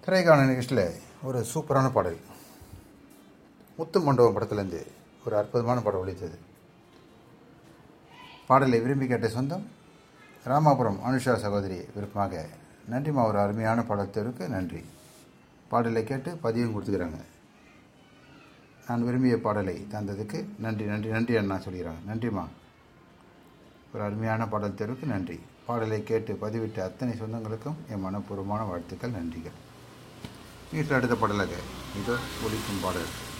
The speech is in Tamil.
திரைக்கான நிகழ்ச்சியில் ஒரு சூப்பரான பாடல் முத்து மண்டபம் படத்துலேருந்து ஒரு அற்புதமான பாடல் ஒழித்தது பாடலை விரும்பி கேட்ட சொந்தம் ராமாபுரம் அனுஷா சகோதரி விருப்பமாக நன்றிம்மா ஒரு அருமையான பாடத்திற்கு நன்றி பாடலை கேட்டு பதிவும் கொடுத்துக்கிறாங்க நான் விரும்பிய பாடலை தந்ததுக்கு நன்றி நன்றி நன்றி அண்ணா சொல்கிறாங்க நன்றிம்மா ஒரு அருமையான பாடல் தேர்வுக்கு நன்றி பாடலை கேட்டு பதிவிட்ட அத்தனை சொந்தங்களுக்கும் என் மனப்பூர்வமான வாழ்த்துக்கள் நன்றிகள் வீட்டில் அடுத்த பாடலாக இதோ ஒலிக்கும் பாடல்